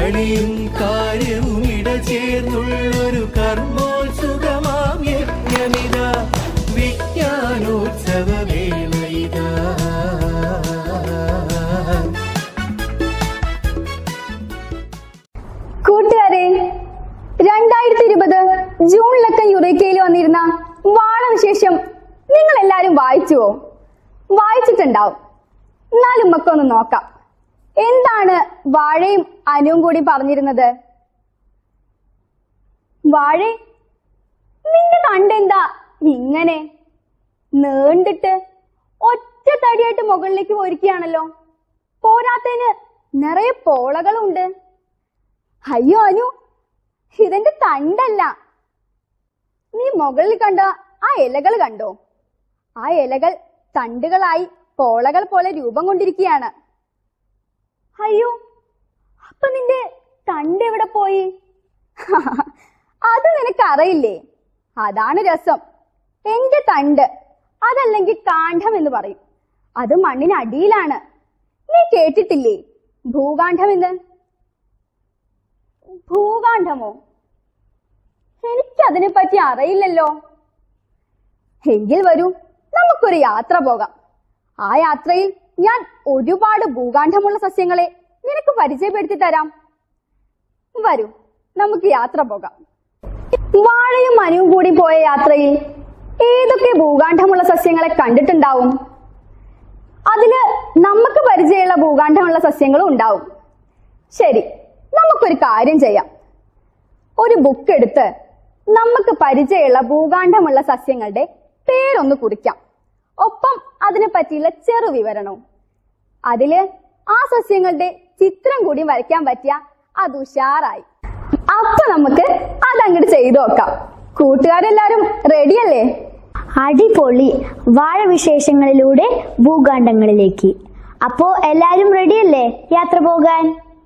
കളിയും കാര്യവും ഇടചേർന്നുള്ളൊരു കർമ്മോത്സുകമാം യജ്ഞമിത വിജ്ഞാനോത്സവ വേളയിതാ കൂട്ടുകാരെ രണ്ടായിരത്തി ഇരുപത് ജൂണിലൊക്കെ യുറേക്കയിൽ വന്നിരുന്ന വാളവിശേഷം നിങ്ങൾ എല്ലാരും വായിച്ചുവോ വായിച്ചിട്ടുണ്ടാവും എന്നാലും നമുക്കൊന്ന് നോക്കാം എന്താണ് വാഴയും അനുവും കൂടി പറഞ്ഞിരുന്നത് വാഴ നിന്റെ കണ്ടെന്താ ഇങ്ങനെ നീണ്ടിട്ട് ഒറ്റ തടിയായിട്ട് മുകളിലേക്ക് പോയിരിക്കുകയാണല്ലോ പോരാത്തതിന് നിറയെ പോളകളുണ്ട് അയ്യോ അനു ഇതെന്റെ തണ്ടല്ല നീ മുകളിൽ കണ്ട ആ ഇലകൾ കണ്ടോ ആ ഇലകൾ തണ്ടുകളായി പോളകൾ പോലെ രൂപം കൊണ്ടിരിക്കുകയാണ് അയ്യോ അപ്പൊ നിന്റെ തണ്ട് എവിടെ പോയി അത് നിനക്ക് അറിയില്ലേ അതാണ് രസം എന്റെ തണ്ട് അതല്ലെങ്കിൽ കാണ്ഡം എന്ന് പറയും അത് മണ്ണിനടിയിലാണ് നീ കേട്ടിട്ടില്ലേ ഭൂകാണ്ഡം എന്ന് ഭൂകാണ്ഡമോ എനിക്കതിനെ പറ്റി അറിയില്ലല്ലോ എങ്കിൽ വരൂ നമുക്കൊരു യാത്ര പോകാം ആ യാത്രയിൽ ഞാൻ ഒരുപാട് ഭൂകാണ്ഡമുള്ള സസ്യങ്ങളെ നിനക്ക് പരിചയപ്പെടുത്തി തരാം വരൂ നമുക്ക് യാത്ര പോകാം വാഴയും മനുവും കൂടി പോയ യാത്രയിൽ ഏതൊക്കെ ഭൂകാണ്ഡമുള്ള സസ്യങ്ങളെ കണ്ടിട്ടുണ്ടാവും അതില് നമുക്ക് പരിചയമുള്ള ഭൂകാണ്ഡമുള്ള സസ്യങ്ങളും ഉണ്ടാവും ശരി നമുക്കൊരു കാര്യം ചെയ്യാം ഒരു ബുക്ക് എടുത്ത് നമുക്ക് പരിചയമുള്ള ഭൂകാണ്ഡമുള്ള സസ്യങ്ങളുടെ പേരൊന്ന് കുറിക്കാം ഒപ്പം അതിനെ പറ്റിയുള്ള ചെറു വിവരണവും അതില് ആ സസ്യങ്ങളുടെ ചിത്രം കൂടി വരയ്ക്കാൻ പറ്റിയ അത് ഉഷാറായി അപ്പൊ നമുക്ക് അതങ്ങോട്ട് ചെയ്തു നോക്കാം കൂട്ടുകാരെല്ലാരും റെഡിയല്ലേ അടിപൊളി വാഴ വിശേഷങ്ങളിലൂടെ ഭൂഖണ്ഡങ്ങളിലേക്ക് അപ്പോ എല്ലാരും റെഡിയല്ലേ യാത്ര പോകാൻ